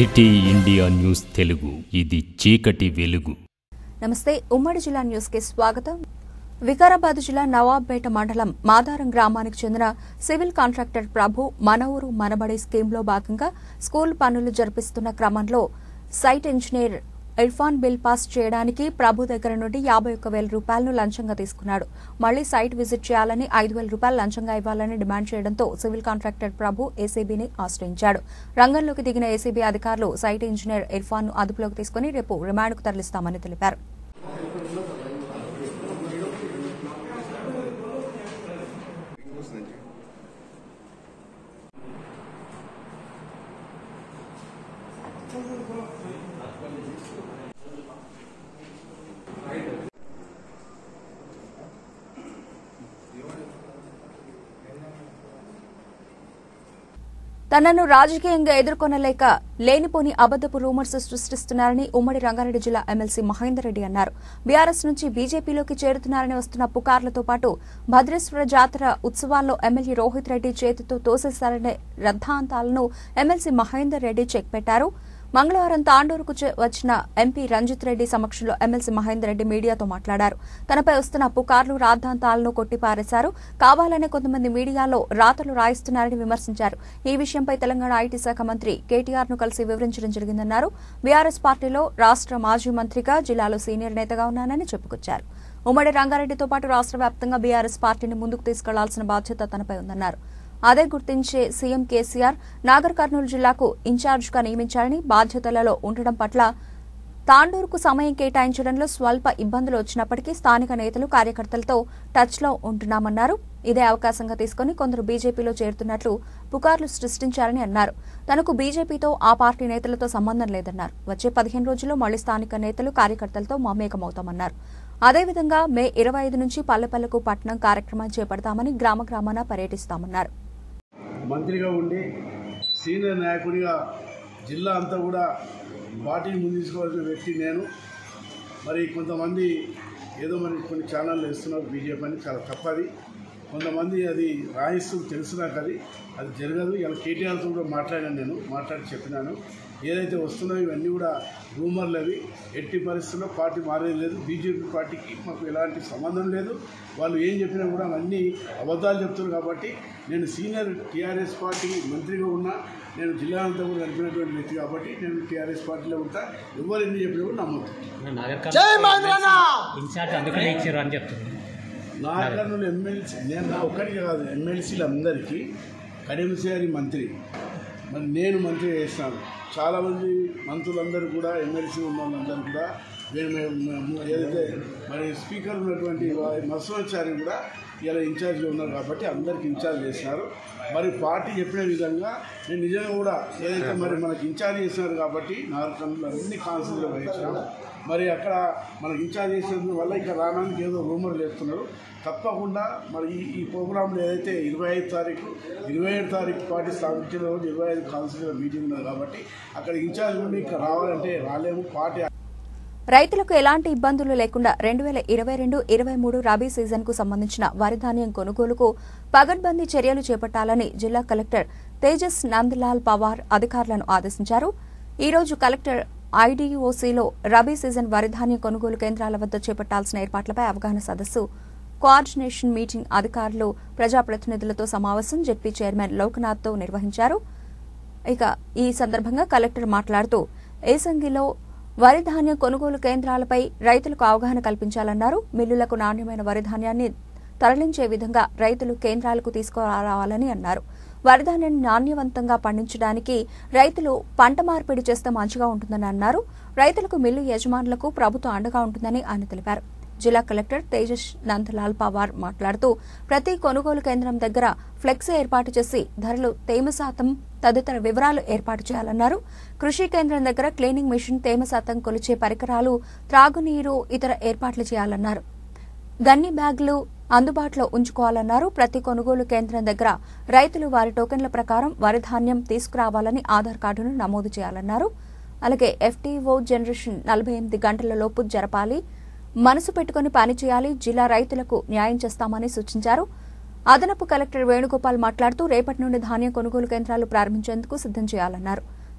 city India news Telugu ఇది చీకటి వెలుగు నమస్తే ఉమ్మడి జిల్లా న్యూస్ కి స్వాగతం వికారాబాద్ జిల్లా నవాబ్పేట మండలం మాదారం గ్రామానికి చెందిన సివిల్ కాంట్రాక్టర్ ప్రభు మన ఊరు మనబడి స్కీమ్లో భాగంగా స్కూల్ పనులు జరిపిస్తున్న క్రమంలో site engineer Irfan bill pass చేయడానికి ప్రభు దగ్గర నుండి యాభై ఒక్క వేల రూపాయలను లంచంగా తీసుకున్నాడు మళ్లీ సైట్ విజిట్ చేయాలని ఐదు వేల రూపాయలు లంచంగా ఇవ్వాలని డిమాండ్ చేయడంతో సివిల్ కాంట్రాక్టర్ ప్రభు ఏసీబీని ఆశ్రయించాడు రంగంలోకి దిగిన ఏసీబీ అధికారులు సైట్ ఇంజనీర్ ఇర్ఫాన్ ను అదుపులోకి తీసుకుని రేపు రిమాండ్కు తరలిస్తామని తెలిపారు తనను రాజకీయంగా ఎదుర్కొనలేక లేనిపోని అబద్దపు రూమర్స్ సృష్టిస్తున్నారని ఉమ్మడి రంగారెడ్డి జిల్లా ఎమ్మెల్సీ మహేందర్ రెడ్డి అన్నారు బీఆర్ఎస్ నుంచి బీజేపీలోకి చేరుతున్నారని వస్తున్న పుకార్లతో పాటు భద్రేశ్వర జాతర ఉత్సవాల్లో ఎమ్మెల్యే రోహిత్ రెడ్డి చేతితో తోసేశారనే రద్దాంతాలను ఎమ్మెల్సీ మహేందర్ రెడ్డి చెక్ పెట్టారు మంగళవారం తాండూరుకు చే- వచ్చిన ఎంపీ రంజిత్ రెడ్డి సమక్షంలో ఎమ్మెల్సీ మహేందర్ రెడ్డి మీడియాతో మాట్లాడారు తనపై వస్తున్న పుకార్లు రాద్ధాంతాలను కొట్టిపారేశారు కావాలనే కొంతమంది మీడియాలో రాతలు రాయిస్తున్నారని విమర్శించారు ఈ విషయంపై తెలంగాణ ఐటీ శాఖ మంత్రి కేటీఆర్ ను కలిసి వివరించడం జరిగిందన్నారు బీఆర్ఎస్ పార్టీలో రాష్ట్ర మాజీ మంత్రిగా జిల్లాలో సీనియర్ నేతగా ఉన్నానని చెప్పుకొచ్చారు ఉమ్మడి రంగారెడ్డితో పాటు రాష్ట్ర వ్యాప్తంగా బీఆర్ఎస్ పార్టీని ముందుకు తీసుకెళ్లాల్సిన బాధ్యత తనపై ఉందన్నారు అదే గుర్తించే సీఎం కేసీఆర్ నాగర్ కర్నూలు జిల్లాకు ఇన్ఛార్జిగా నియమించారని బాధ్యతలలో ఉండడం పట్ల తాండూరుకు సమయం కేటాయించడంలో స్వల్ప ఇబ్బందులు వచ్చినప్పటికీ స్థానిక నేతలు కార్యకర్తలతో టచ్లో ఉంటున్నామన్నారు ఇదే అవకాశంగా తీసుకుని కొందరు బీజేపీలో చేరుతున్నట్లు పుకార్లు సృష్టించారని అన్నారు తనకు బీజేపీతో ఆ పార్టీ నేతలతో సంబంధం లేదన్నారు వచ్చే పదిహేను రోజుల్లో మళ్లీ స్థానిక నేతలు కార్యకర్తలతో మమేకమవుతామన్నారు అదేవిధంగా మే ఇరవై ఐదు నుంచి పల్లెపల్లకు పట్టణం కార్యక్రమం చేపడతామని గ్రామ గ్రామాన పర్యటిస్తామన్నారు మంత్రిగా ఉండి సీనియర్ నాయకుడిగా జిల్లా అంతా కూడా పార్టీని ముందుకోవాల్సిన వ్యక్తి నేను మరి కొంతమంది ఏదో మరి కొన్ని ఛానళ్ళు వేస్తున్నారు బీజేపీ అని చాలా తప్పది కొంతమంది అది రాయిస్తూ తెలుసు నాకు అది అది జరగదు ఇలా కేటీఆర్తో కూడా మాట్లాడాను నేను మాట్లాడి చెప్పినాను ఏదైతే వస్తున్నాయో ఇవన్నీ కూడా రూమర్లు అవి ఎట్టి పరిస్థితుల్లో పార్టీ మారేది లేదు బీజేపీ పార్టీకి మాకు ఎలాంటి సంబంధం లేదు వాళ్ళు ఏం చెప్పినా కూడా అవన్నీ అబద్ధాలు చెప్తున్నారు కాబట్టి నేను సీనియర్ టీఆర్ఎస్ పార్టీ మంత్రిగా ఉన్నా నేను జిల్లా అంతా కూడా నడిపినటువంటి వ్యక్తి కాబట్టి నేను టీఆర్ఎస్ పార్టీలో ఉంటా ఎవరు ఎన్ని చెప్పినా కూడా నమ్మొద్దు ఇన్ఛార్జ్ అందుకనే ఇచ్చారు అని చెప్తుంది నా కర్నూలు ఎమ్మెల్సీ నేను నా ఒక్కడికి కాదు ఎమ్మెల్సీలందరికీ కడిమసేరి మంత్రి మరి నేను మంత్రి చేస్తాను చాలామంది మంత్రులందరూ కూడా ఎమ్మెల్సీ ఉన్న వాళ్ళందరూ కూడా మేము మేము ఏదైతే మరి స్పీకర్ ఉన్నటువంటి మత్స్వాచారి కూడా ఇలా ఇన్ఛార్జ్గా ఉన్నారు కాబట్టి అందరికి ఇన్ఛార్జ్ చేసినారు మరి పార్టీ చెప్పిన విధంగా నేను నిజంగా కూడా ఏదైతే మరి మనకి ఇన్ఛార్జ్ చేసినారు కాబట్టి నాలుగు అన్ని కాన్సెన్స్లో వహించినాము మరి అక్కడ మనకి ఇన్ఛార్జ్ చేసేందు వల్ల ఇక్కడ రావడానికి ఏదో రూమర్ చేస్తున్నారు తప్పకుండా మరి ఈ ఈ ప్రోగ్రాంలో ఏదైతే ఇరవై ఐదు తారీఖు ఇరవై ఏడు తారీఖు పార్టీ స్థాపించిన రోజు ఇరవై ఐదు కాన్స్టిట్యూషన్ మీటింగ్ ఉన్నది కాబట్టి అక్కడ ఇన్ఛార్జ్ ఉండి ఇక్కడ రావాలంటే రాలేము పార్టీ రైతులకు ఎలాంటి ఇబ్బందులు లేకుండా రెండు వేల ఇరవై రెండు ఇరవై మూడు రబీ సీజన్ కు సంబంధించిన వరి ధాన్యం కొనుగోలుకు పగడ్బందీ చర్యలు చేపట్టాలని జిల్లా కలెక్టర్ తేజస్ నందలాల్ పవార్ అధికారులను ఆదేశించారు ఈ రోజు కలెక్టర్ ఐడీఓసీలో రబీ సీజన్ వరి ధాన్యం కొనుగోలు కేంద్రాల వద్ద చేపట్టాల్సిన ఏర్పాట్లపై అవగాహన సదస్సు కోఆర్డినేషన్ మీటింగ్ అధికారులు ప్రజాప్రతినిధులతో సమావేశం జెడ్పీ చైర్మన్ లోక్నాథ్తో నిర్వహించారు ఇక ఈ సందర్భంగా కలెక్టర్ మాట్లాడుతూ ఏసంగిలో వరి ధాన్యం కొనుగోలు కేంద్రాలపై రైతులకు అవగాహన కల్పించాలన్నారు మిల్లులకు నాణ్యమైన వరి ధాన్యాన్ని తరలించే విధంగా రైతులు కేంద్రాలకు తీసుకురావాలని అన్నారు వరి ధాన్యాన్ని నాణ్యవంతంగా పండించడానికి రైతులు పంట మార్పిడి చేస్తే మంచిగా ఉంటుందని అన్నారు రైతులకు మిల్లు యజమానులకు ప్రభుత్వం అండగా ఉంటుందని ఆయన తెలిపారు జిల్లా కలెక్టర్ తేజస్ నందలాల్ పవార్ మాట్లాడుతూ ప్రతి కొనుగోలు కేంద్రం దగ్గర ఫ్లెక్సీ ఏర్పాటు చేసి ధరలు తేమ శాతం తదితర వివరాలు ఏర్పాటు చేయాలన్నారు కృషి కేంద్రం దగ్గర క్లీనింగ్ మిషన్ తేమ శాతం కొలిచే పరికరాలు త్రాగునీరు ఇతర ఏర్పాట్లు చేయాలన్నారు గన్ని బ్యాగులు అందుబాటులో ఉంచుకోవాలన్నారు ప్రతి కొనుగోలు కేంద్రం దగ్గర రైతులు వారి టోకెన్ల ప్రకారం వరి ధాన్యం తీసుకురావాలని ఆధార్ కార్డును నమోదు చేయాలన్నారు అలాగే ఎఫ్టీఓ జనరేషన్ నలభై ఎనిమిది గంటల లోపు జరపాలి మనసు పెట్టుకుని పనిచేయాలి జిల్లా రైతులకు న్యాయం చేస్తామని సూచించారు అదనపు కలెక్టర్ వేణుగోపాల్ మాట్లాడుతూ రేపటి నుండి ధాన్యం కొనుగోలు కేంద్రాలు ప్రారంభించేందుకు సిద్దం చేయాలన్నారు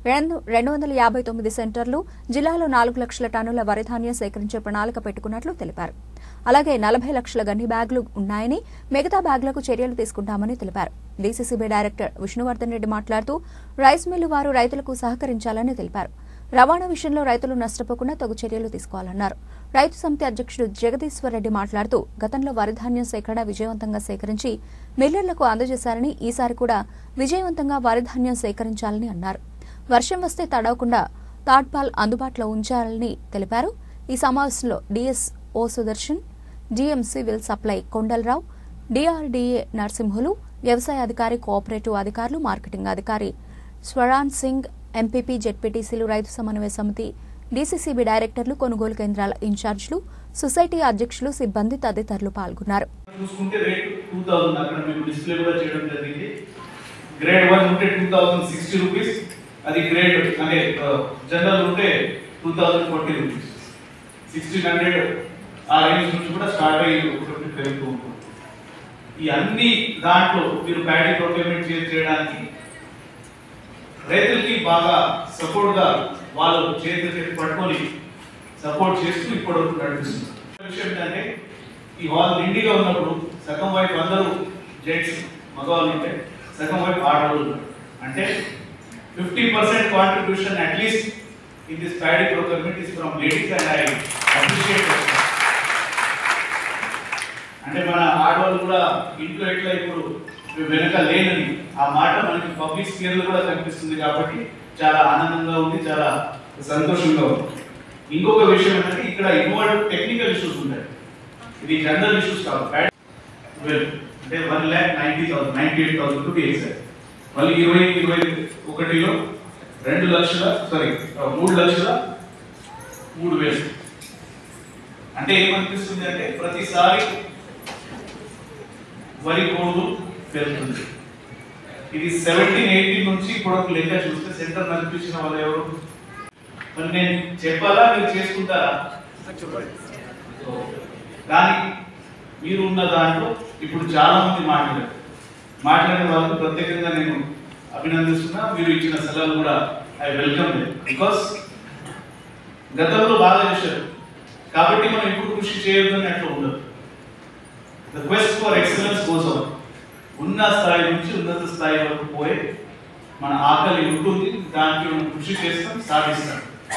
రెండు రెండు వందల యాభై తొమ్మిది సెంటర్లు జిల్లాలో నాలుగు లక్షల టన్నుల వరి ధాన్యం సేకరించే ప్రణాళిక పెట్టుకున్నట్లు తెలిపారు అలాగే నలభై లక్షల గన్ని బ్యాగులు ఉన్నాయని మిగతా బ్యాగులకు చర్యలు తీసుకుంటామని తెలిపారు డీసీసీబీ డైరెక్టర్ విష్ణువర్ధన్ రెడ్డి మాట్లాడుతూ రైస్ మిల్లు వారు రైతులకు సహకరించాలని తెలిపారు రవాణా విషయంలో రైతులు నష్టపోకుండా తగు చర్యలు తీసుకోవాలన్నారు రైతు సమితి అధ్యక్షుడు జగదీశ్వర్ రెడ్డి మాట్లాడుతూ గతంలో వరి ధాన్యం సేకరణ విజయవంతంగా సేకరించి మిల్లర్లకు అందజేశారని ఈసారి కూడా విజయవంతంగా వరి ధాన్యం సేకరించాలని అన్నారు వర్షం వస్తే తడవకుండా తాడ్పాల్ అందుబాటులో ఉంచాలని తెలిపారు ఈ సమావేశంలో DS O Sudarshan DM civil supply Kondalarao DRDA Narasimhulu వ్యవసాయ అధికారి కోఆపరేటివ్ అధికారులు మార్కెటింగ్ అధికారి స్వరాన్ సింగ్ ఎంపీపీ జెడ్పీటీసీలు రైతు సమన్వయ సమితి డీసీసీబీ డైరెక్టర్లు కొనుగోలు కేంద్రాల ఇన్ఛార్జీలు సొసైటీ అధ్యక్షులు సిబ్బంది తదితరులు పాల్గొన్నారు చూసుకుంటే రేట్ టూ థౌసండ్ అక్కడ మీకు డిస్ప్లే కూడా చేయడం జరిగింది గ్రేడ్ వన్ ఉంటే టూ థౌసండ్ సిక్స్టీ రూపీస్ అది గ్రేడ్ అంటే జనరల్ ఉంటే two thousand forty rupees sixteen hundred ఆ రేంజ్ నుంచి కూడా స్టార్ట్ అయ్యి ఒకటి పెరుగుతూ ఉంటుంది ఈ అన్ని దాంట్లో మీరు ప్యాడీ ప్రొక్యూర్మెంట్ చేయడానికి రైతులకి బాగా సపోర్ట్ గా వాళ్ళు చేతులు చేతి పట్టుకొని సపోర్ట్ చేస్తూ ఇప్పటివరకు నడిపిస్తున్నారు విషయం ఏంటంటే ఈ హాల్ నిండిగా ఉన్నప్పుడు సగం వైపు అందరూ జెంట్స్ మగవాళ్ళు ఉంటే సగం వైపు ఆడవాళ్ళు ఉంటారు అంటే fifty percent contribution at least in this paddy procurement is from ladies and I appreciate అంటే మన ఆడవాళ్ళు కూడా ఇంట్లో ఎట్లా ఇప్పుడు వెనక లేనని ఆ మాట మనకి పబ్లిక్ స్పేర్ లో కూడా కనిపిస్తుంది కాబట్టి చాలా ఆనందంగా ఉంది చాలా సంతోషంగా ఉంది ఇంకొక విషయం ఏంటంటే ఇక్కడ ఇన్వాల్వ్ టెక్నికల్ ఇష్యూస్ ఉంటాయి ఇది జనరల్ ఇష్యూస్ కాదు వెల్ అంటే one lakh ninety thousand ninety eight thousand to exact మళ్ళీ ఇరవై ఇరవై ఒకటిలో రెండు లక్షల సారీ మూడు లక్షల మూడు వేలు అంటే ఏమనిపిస్తుంది అంటే ప్రతిసారి వరి కోడు పెరుగుతుంది ఇది సెవెంటీన్ ఎయిటీన్ నుంచి ఇప్పుడు ఒక లెక్క చూస్తే సెంటర్ నడిపించిన వాళ్ళు ఎవరు మరి నేను చెప్పాలా మీరు చేసుకుంటారా సో, కానీ మీరు ఉన్న దాంట్లో ఇప్పుడు చాలా మంది మాట్లాడారు మాట్లాడిన వాళ్ళకు ప్రత్యేకంగా నేను అభినందిస్తున్నా మీరు ఇచ్చిన సలహాలు కూడా ఐ వెల్కమ్ బికాస్ గతంలో బాగా చేశారు కాబట్టి మనం ఇప్పుడు కృషి చేయొద్దు అని అట్లా ఉండదు ద క్వెస్ట్ ఫర్ ఎక్సలెన్స్ కోసం ఉన్న స్థాయి నుంచి ఉన్నత స్థాయి వరకు పోయే మన ఆకలి ఉంటుంది దానికి మనం కృషి చేస్తాం సాధిస్తాం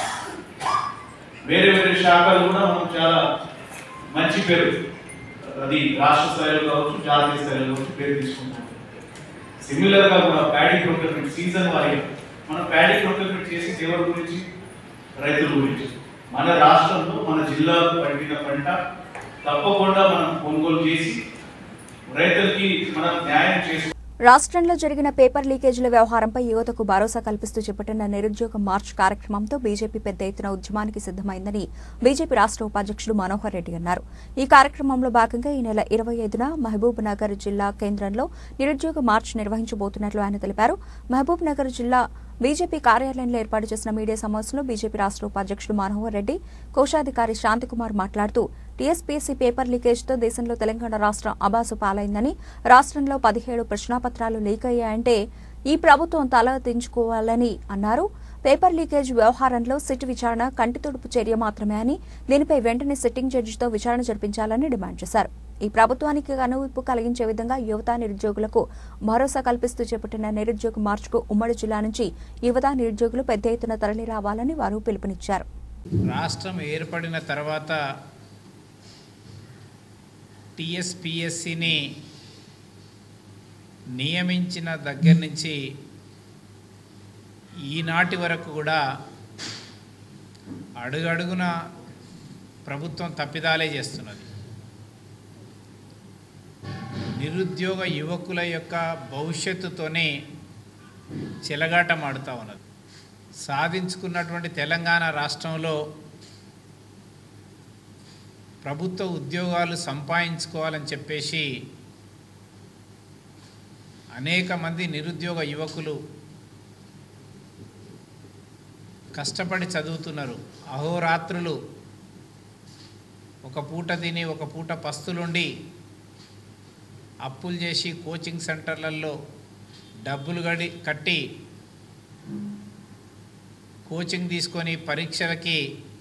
వేరే వేరే శాఖలు కూడా మనం చాలా మంచి పేరు అది రాష్ట్ర స్థాయిలో కావచ్చు జాతీయ స్థాయిలో కావచ్చు పేరు తీసుకుంటాం సిమిలర్ గా కూడా ప్యాడీ ప్రొక్యూర్మెంట్ సీజన్ వారి మనం ప్యాడీ ప్రొక్యూర్మెంట్ చేసి ఎవరి గురించి రైతుల గురించి మన రాష్ట్రంలో మన జిల్లాలో పండిన పంట తప్పకుండా మనం కొనుగోలు చేసి రైతులకి మనం న్యాయం చేసి రాష్ట్రంలో జరిగిన పేపర్ లీకేజీల వ్యవహారంపై యువతకు భరోసా కల్పిస్తూ చేపట్టిన నిరుద్యోగ మార్చ్ కార్యక్రమంతో బీజేపీ పెద్ద ఎత్తున ఉద్యమానికి సిద్దమైందని బీజేపీ రాష్ట్ర ఉపాధ్యక్షుడు మనోహర్ రెడ్డి అన్నారు ఈ కార్యక్రమంలో భాగంగా ఈ నెల ఇరవై ఐదున మహబూబ్ నగర్ జిల్లా కేంద్రంలో నిరుద్యోగ మార్చ్ నిర్వహించబోతున్నట్లు ఆయన తెలిపారు మహబూబ్ నగర్ జిల్లా బీజేపీ కార్యాలయంలో ఏర్పాటు చేసిన మీడియా సమావేశంలో బీజేపీ రాష్ట్ర ఉపాధ్యక్షుడు మనోహర్ రెడ్డి కోశాధికారి శాంతికుమార్ మాట్లాడుతూ టీఎస్పీఎస్సీ పేపర్ లీకేజ్తో దేశంలో తెలంగాణ రాష్ట్రం అబాసు పాలైందని రాష్ట్రంలో పదిహేడు ప్రశ్నాపత్రాలు లీక్ అయ్యాయంటే ఈ ప్రభుత్వం తల దించుకోవాలని అన్నారు పేపర్ లీకేజ్ వ్యవహారంలో సిట్ విచారణ కంటితుడుపు చర్య మాత్రమే అని దీనిపై వెంటనే సిట్టింగ్ జడ్జితో విచారణ జరిపించాలని డిమాండ్ చేశారు ఈ ప్రభుత్వానికి కనువిప్పు కలిగించే విధంగా యువత నిరుద్యోగులకు భరోసా కల్పిస్తూ చేపట్టిన నిరుద్యోగ మార్చుకు ఉమ్మడి జిల్లా నుంచి యువత నిరుద్యోగులు పెద్ద ఎత్తున తరలి రావాలని వారు పిలుపునిచ్చారు రాష్ట్రం ఏర్పడిన తర్వాత టిఎస్పిఎస్సిని నియమించిన దగ్గర నుంచి ఈనాటి వరకు కూడా అడుగడుగున ప్రభుత్వం తప్పిదాలే చేస్తున్నది నిరుద్యోగ యువకుల యొక్క భవిష్యత్తుతోనే చెలగాటమాడుతూ ఉన్నది సాధించుకున్నటువంటి తెలంగాణ రాష్ట్రంలో ప్రభుత్వ ఉద్యోగాలు సంపాదించుకోవాలని చెప్పేసి అనేక మంది నిరుద్యోగ యువకులు కష్టపడి చదువుతున్నారు అహోరాత్రులు ఒక పూట తిని ఒక పూట పస్తులుండి అప్పులు చేసి కోచింగ్ సెంటర్లలో డబ్బులు గడి కట్టి కోచింగ్ తీసుకొని పరీక్షలకి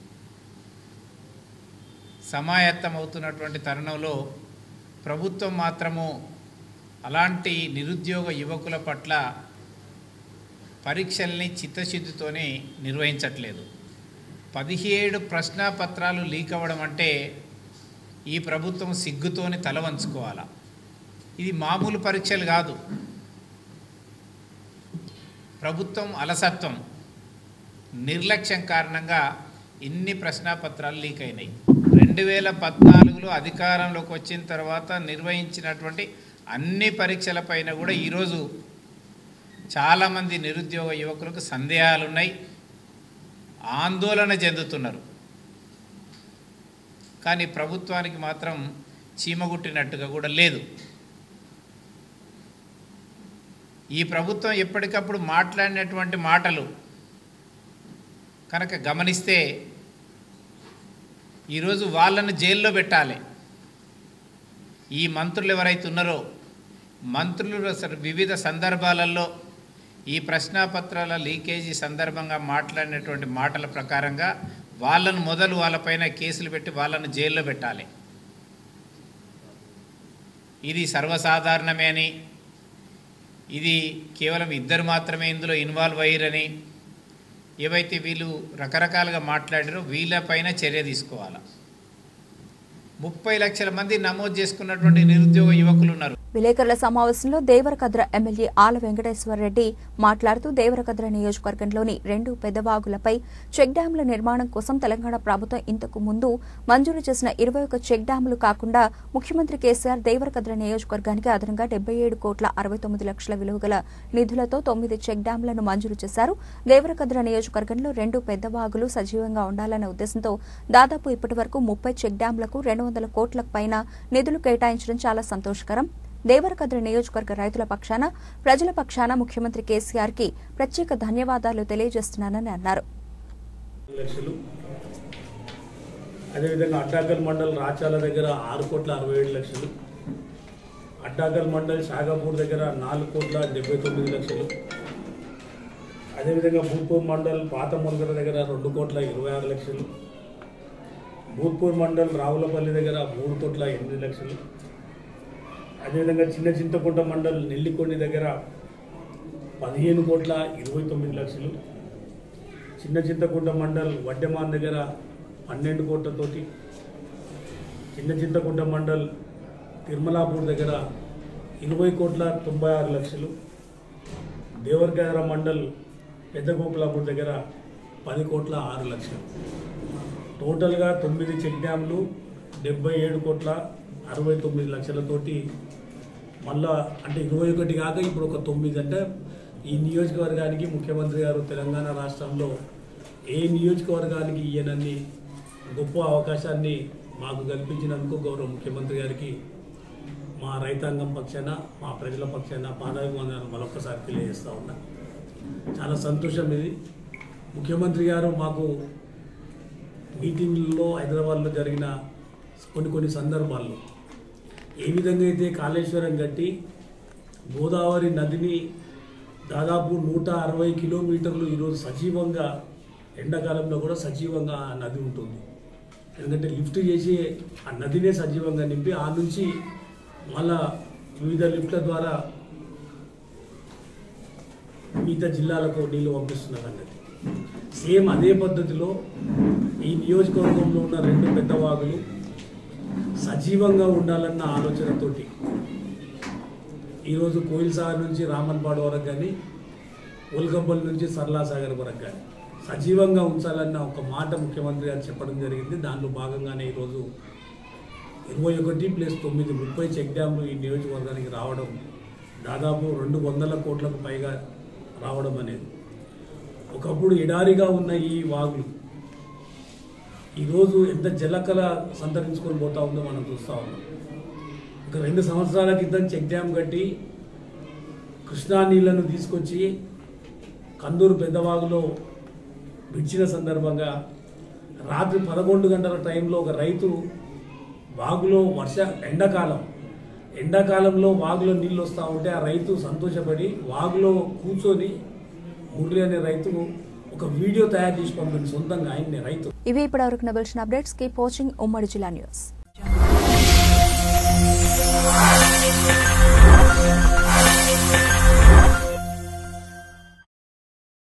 సమాయత్తం అవుతున్నటువంటి తరుణంలో ప్రభుత్వం మాత్రము అలాంటి నిరుద్యోగ యువకుల పట్ల పరీక్షల్ని చిత్తశుద్ధితోనే నిర్వహించట్లేదు పదిహేడు ప్రశ్నాపత్రాలు లీక్ అవ్వడం అంటే ఈ ప్రభుత్వం సిగ్గుతోని తల వంచుకోవాలా ఇది మామూలు పరీక్షలు కాదు ప్రభుత్వం అలసత్వం నిర్లక్ష్యం కారణంగా ఇన్ని ప్రశ్నాపత్రాలు లీక్ అయినాయి రెండు వేల పద్నాలుగులో అధికారంలోకి వచ్చిన తర్వాత నిర్వహించినటువంటి అన్ని పరీక్షలపైన కూడా ఈరోజు చాలామంది నిరుద్యోగ యువకులకు సందేహాలు ఉన్నాయి ఆందోళన చెందుతున్నారు కానీ ప్రభుత్వానికి మాత్రం చీమగుట్టినట్టుగా కూడా లేదు ఈ ప్రభుత్వం ఎప్పటికప్పుడు మాట్లాడినటువంటి మాటలు కనుక గమనిస్తే ఈరోజు వాళ్ళను జైల్లో పెట్టాలి ఈ మంత్రులు ఎవరైతే ఉన్నారో మంత్రులు అసలు వివిధ సందర్భాలలో ఈ ప్రశ్నాపత్రాల లీకేజీ సందర్భంగా మాట్లాడినటువంటి మాటల ప్రకారంగా వాళ్ళను మొదలు వాళ్ళపైన కేసులు పెట్టి వాళ్ళను జైల్లో పెట్టాలి ఇది సర్వసాధారణమే అని ఇది కేవలం ఇద్దరు మాత్రమే ఇందులో ఇన్వాల్వ్ అయ్యారని ఏవైతే వీళ్ళు రకరకాలుగా మాట్లాడారో వీళ్ళపైన చర్య తీసుకోవాలి ముప్పై లక్షల మంది నమోదు చేసుకున్నటువంటి నిరుద్యోగ యువకులు ఉన్నారు విలేకరుల సమావేశంలో దేవరకద్ర ఎమ్మెల్యే ఆల వెంకటేశ్వర రెడ్డి మాట్లాడుతూ దేవరకద్ర నియోజకవర్గంలోని రెండు పెద్దవాగులపై చెక్ డ్యాంల నిర్మాణం కోసం తెలంగాణ ప్రభుత్వం ఇంతకు ముందు మంజూరు చేసిన ఇరవై ఒక చెక్ డ్యాంలు కాకుండా ముఖ్యమంత్రి కేసీఆర్ దేవరకద్ర నియోజకవర్గానికి అదనంగా డెబ్బై ఏడు కోట్ల అరవై తొమ్మిది లక్షల విలువ గల నిధులతో తొమ్మిది చెక్ డ్యాంలను మంజూరు చేశారు దేవరకద్ర నియోజకవర్గంలో రెండు పెద్దవాగులు సజీవంగా ఉండాలనే ఉద్దేశంతో దాదాపు ఇప్పటి వరకు ముప్పై చెక్ డ్యాంలకు రెండు వందల కోట్లకు పైన నిధులు కేటాయించడం చాలా సంతోషకరం దేవరకద్ర నియోజకవర్గ రైతుల పక్షాన ప్రజల పక్షాన ముఖ్యమంత్రి కేసీఆర్ కి ప్రత్యేక ధన్యవాదాలు తెలియజేస్తున్నానని అన్నారు లక్షలు అదేవిధంగా అడ్డాకల్ మండల్ రాచాల దగ్గర ఆరు కోట్ల అరవై ఏడు లక్షలు అడ్డాకల్ మండల్ షాగాపూర్ దగ్గర నాలుగు కోట్ల డెబ్బై తొమ్మిది లక్షలు అదేవిధంగా భూపూర్ మండల్ పాత మునగర దగ్గర రెండు కోట్ల ఇరవై ఆరు లక్షలు భూత్పూర్ మండల్ రావులపల్లి దగ్గర మూడు కోట్ల ఎనిమిది లక్షలు అదేవిధంగా చిన్న చింతకుంట మండల్ నెల్లికొండి దగ్గర పదిహేను కోట్ల ఇరవై తొమ్మిది లక్షలు చిన్న చింతకుంట మండల్ వడ్డెమాన్ దగ్గర పన్నెండు కోట్లతోటి చిన్న చింతకుంట మండల్ తిరుమలాపూర్ దగ్గర ఇరవై కోట్ల తొంభై ఆరు లక్షలు దేవరగర మండల్ పెద్ద గోకులాపూర్ దగ్గర పది కోట్ల ఆరు లక్షలు టోటల్గా తొమ్మిది చెక్ డ్యాంలు డెబ్బై ఏడు కోట్ల అరవై తొమ్మిది లక్షలతోటి మళ్ళా అంటే ఇరవై ఒకటి కాక ఇప్పుడు ఒక తొమ్మిది అంటే ఈ నియోజకవర్గానికి ముఖ్యమంత్రి గారు తెలంగాణ రాష్ట్రంలో ఏ నియోజకవర్గానికి ఈయనన్ని గొప్ప అవకాశాన్ని మాకు కల్పించినందుకు గౌరవ ముఖ్యమంత్రి గారికి మా రైతాంగం పక్షాన మా ప్రజల పక్షాన పాదాభివందనాలు మరొకసారి తెలియజేస్తా ఉన్నా చాలా సంతోషం ఇది ముఖ్యమంత్రి గారు మాకు మీటింగ్లో హైదరాబాద్లో జరిగిన కొన్ని కొన్ని సందర్భాల్లో ఏ విధంగా అయితే కాళేశ్వరం కట్టి గోదావరి నదిని దాదాపు నూట అరవై కిలోమీటర్లు ఈరోజు సజీవంగా ఎండాకాలంలో కూడా సజీవంగా ఆ నది ఉంటుంది ఎందుకంటే లిఫ్ట్ చేసి ఆ నదినే సజీవంగా నింపి ఆ నుంచి మళ్ళా వివిధ లిఫ్ట్ల ద్వారా మిగతా జిల్లాలకు నీళ్లు పంపిస్తున్నారు అన్నది సేమ్ అదే పద్ధతిలో ఈ నియోజకవర్గంలో ఉన్న రెండు పెద్ద వాగులు సజీవంగా ఉండాలన్న ఆలోచనతోటి ఈరోజు కోయిల్ సాగర్ నుంచి రామన్పాడు వరకు కానీ ఉల్కంపల్ నుంచి సర్లా సాగర్ వరకు కానీ సజీవంగా ఉంచాలన్న ఒక మాట ముఖ్యమంత్రి గారు చెప్పడం జరిగింది దాంట్లో భాగంగానే ఈరోజు ఇరవై ఒకటి ప్లస్ తొమ్మిది ముప్పై చెక్ డ్యాంలు ఈ నియోజకవర్గానికి రావడం దాదాపు రెండు వందల కోట్లకు పైగా రావడం అనేది ఒకప్పుడు ఎడారిగా ఉన్న ఈ వాగులు ఈరోజు ఎంత జలకళ సంతరించుకొని పోతా ఉందో మనం చూస్తూ ఉన్నాం ఒక రెండు సంవత్సరాల క్రితం చెక్ డ్యామ్ కట్టి కృష్ణా నీళ్లను తీసుకొచ్చి కందూరు పెద్దవాగులో విడిచిన సందర్భంగా రాత్రి పదకొండు గంటల టైంలో ఒక రైతు వాగులో వర్ష ఎండాకాలం ఎండాకాలంలో వాగులో నీళ్ళు వస్తూ ఉంటే ఆ రైతు సంతోషపడి వాగులో కూర్చొని మురళి అనే రైతు ఒక వీడియో తయారు చేసి పంపింది సొంతంగా ఆయన్ని రైతు ఇవి ఇప్పటివరకు నబిల్సిన అప్డేట్స్ కీప్ వాచింగ్ ఉమ్మడి జిల్లా న్యూస్